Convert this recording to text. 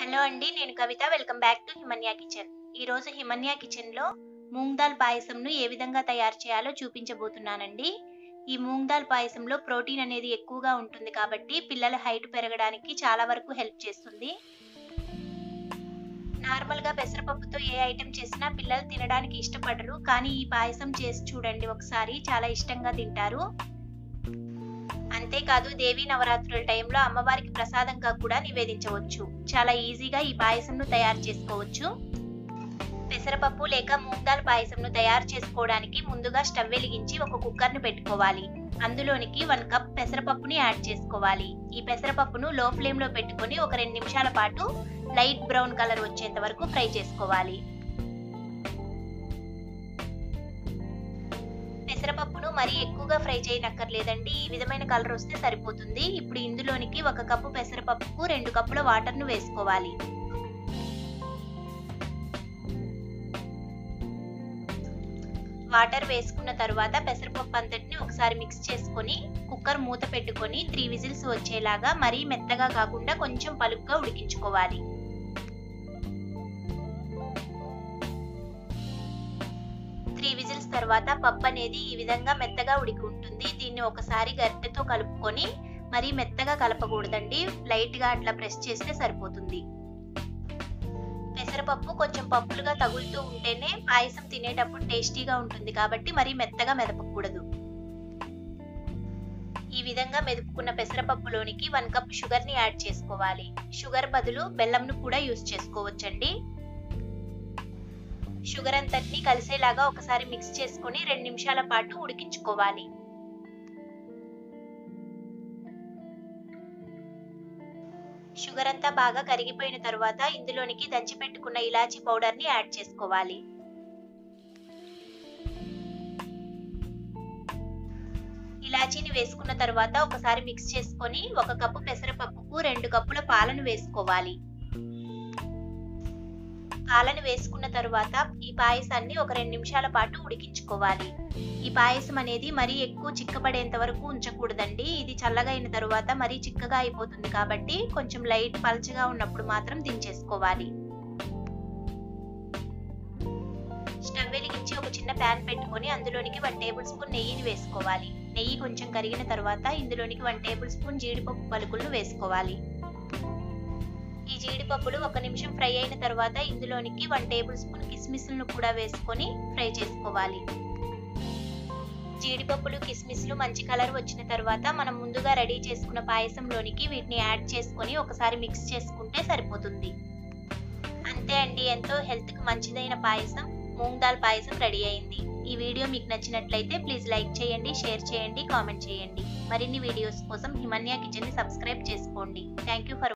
hello అండి నేను Kavitha welcome back to Himanya kitchen ఈరోజు హిమన్యా కిచెన్లో మూంగ్ దాల్ పాయసంను ఏ విధంగా తయారు చేయాలో చూపించబోతున్నానండి ఈ మూంగ్ దాల్ పాయసంలో ప్రోటీన్ అనేది ఎక్కువగా ఉంటుంది కాబట్టి పిల్లల హైట్ పెరగడానికి చాలా వరకు హెల్ప్ చేస్తుంది నార్మల్గా పెసరపప్పుతో ఏ ఐటెం చేసినా పిల్లలు తినడానికి ఇష్టపడరు కానీ ఈ పాయసం చేసి చూడండి ఒకసారి చాలా ఇష్టంగా తింటారు అంతేకాదు దేవీ నవరాత్రుల టైంలో అమ్మవారికి ప్రసాదంగా కూడా నివేదించవచ్చు చాలా ఈజీగా ఈ పాయసంను తయారు చేసుకోవచ్చు పెసరపప్పు లేక మూంగాల్ పాయసంను తయారు చేసుకోవడానికి ముందుగా స్టవ్ వెలిగించి ఒక కుక్కర్ని పెట్టుకోవాలి అందులోనికి వన్ కప్ పెసరపప్పుని యాడ్ చేసుకోవాలి ఈ పెసరపప్పును లో ఫ్లేమ్ లో పెట్టుకొని ఒక రెండు నిమిషాల పాటు లైట్ బ్రౌన్ కలర్ వచ్చేంత వరకు ఫ్రై చేసుకోవాలి పెసరపప్పును మరీ ఎక్కువగా ఫ్రై చేయనక్కర్లేదండి ఈ విధమైన కలర్ వస్తే సరిపోతుంది ఇప్పుడు ఇందులోనికి ఒక కప్పు పెసరపప్పుకు రెండు కప్పుల వాటర్ను వేసుకోవాలి వాటర్ వేసుకున్న తర్వాత పెసరపప్పు అంతటిని ఒకసారి మిక్స్ చేసుకొని కుక్కర్ మూత పెట్టుకొని త్రీ విజిల్స్ వచ్చేలాగా మరీ మెత్తగా కాకుండా కొంచెం పలుగ్గా ఉడికించుకోవాలి త్రీ విజిల్స్ తర్వాత పప్పు అనేది ఈ విధంగా మెత్తగా ఉడికి ఉంటుంది దీన్ని ఒకసారి గరిటెతో కలుపుకొని మరీ మెత్తగా కలపకూడదండి లైట్ గా అట్లా ప్రెస్ చేస్తే సరిపోతుంది పెసరపప్పు కొంచెం పప్పులుగా తగులుతూ ఉంటేనే పాయసం తినేటప్పుడు టేస్టీగా ఉంటుంది కాబట్టి మరీ మెత్తగా మెదపకూడదు ఈ విధంగా మెదుపుకున్న పెసరపప్పులోనికి వన్ కప్ షుగర్ ని యాడ్ చేసుకోవాలి షుగర్ బదులు బెల్లంను కూడా యూస్ చేసుకోవచ్చండి షుగర్ అంతటిని కలిసేలాగా ఒకసారి మిక్స్ చేసుకొని రెండు నిమిషాల పాటు ఉడికించుకోవాలి షుగర్ అంతా బాగా కరిగిపోయిన తర్వాత ఇందులోనికి దంచి పెట్టుకున్న ఇలాచీ పౌడర్ ని యాడ్ చేసుకోవాలి ఇలాచీని వేసుకున్న తర్వాత ఒకసారి మిక్స్ చేసుకొని ఒక కప్పు పెసరపప్పుకు రెండు కప్పుల పాలను వేసుకోవాలి పాలను వేసుకున్న తర్వాత ఈ పాయసాన్ని ఒక రెండు నిమిషాల పాటు ఉడికించుకోవాలి ఈ పాయసం అనేది మరీ ఎక్కువ చిక్కబడేంత వరకు ఉంచకూడదండి ఇది చల్లగా అయిన తర్వాత మరీ చిక్కగా అయిపోతుంది కాబట్టి కొంచెం లైట్ పల్చగా ఉన్నప్పుడు మాత్రం దించేసుకోవాలి స్టవ్ వెలిగించి ఒక చిన్న ప్యాన్ పెట్టుకొని అందులోనికి వన్ టేబుల్ స్పూన్ నెయ్యిని వేసుకోవాలి నెయ్యి కొంచెం కరిగిన తర్వాత ఇందులోనికి వన్ టేబుల్ స్పూన్ జీడిపప్పు పలుకులను వేసుకోవాలి ఈ జీడిపప్పులు ఒక నిమిషం ఫ్రై అయిన తర్వాత ఇందులోనికి వన్ టేబుల్ స్పూన్ కిస్మిస్లను కూడా వేసుకొని ఫ్రై చేసుకోవాలి జీడిపప్పులు కిస్మిస్లు మంచి కలర్ వచ్చిన తర్వాత మనం ముందుగా రెడీ చేసుకున్న పాయసంలోనికి వీటిని యాడ్ చేసుకొని ఒకసారి మిక్స్ చేసుకుంటే సరిపోతుంది అంతే అండి ఎంతో హెల్త్కి మంచిదైన పాయసం మూంగ్ దాల్ పాయసం రెడీ అయింది ఈ వీడియో మీకు నచ్చినట్లయితే ప్లీజ్ లైక్ చేయండి షేర్ చేయండి కామెంట్ చేయండి మరిన్ని వీడియోస్ కోసం హిమన్యా కిచెన్ని సబ్స్క్రైబ్ చేసుకోండి థ్యాంక్ యూ ఫర్